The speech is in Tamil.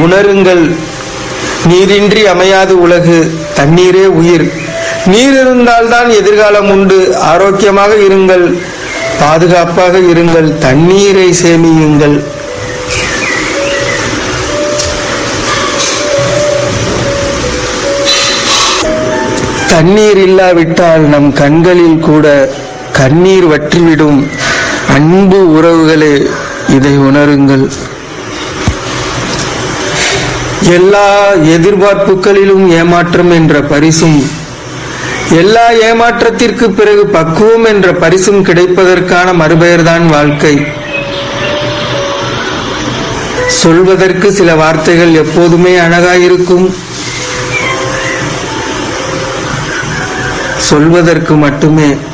உணருங்கள் நீரின்றி அமையாது உலகு தண்ணீரே உயிர் நீர் இருந்தால்தான் எதிர்காலம் உண்டு ஆரோக்கியமாக இருங்கள் பாதுகாப்பாக இருங்கள் தண்ணீரை சேமியுங்கள் தண்ணீர் இல்லாவிட்டால் நம் கண்களில் கூட கண்ணீர் வற்றிவிடும் அன்பு உறவுகளே இதை உணருங்கள் எல்லா எதிர்பார்ப்புகளிலும் ஏமாற்றம் என்ற பரிசும் எல்லா ஏமாற்றத்திற்கு பிறகு பக்குவம் என்ற பரிசும் கிடைப்பதற்கான மறுபெயர்தான் வாழ்க்கை சொல்வதற்கு சில வார்த்தைகள் எப்போதுமே அழகாயிருக்கும் சொல்வதற்கு மட்டுமே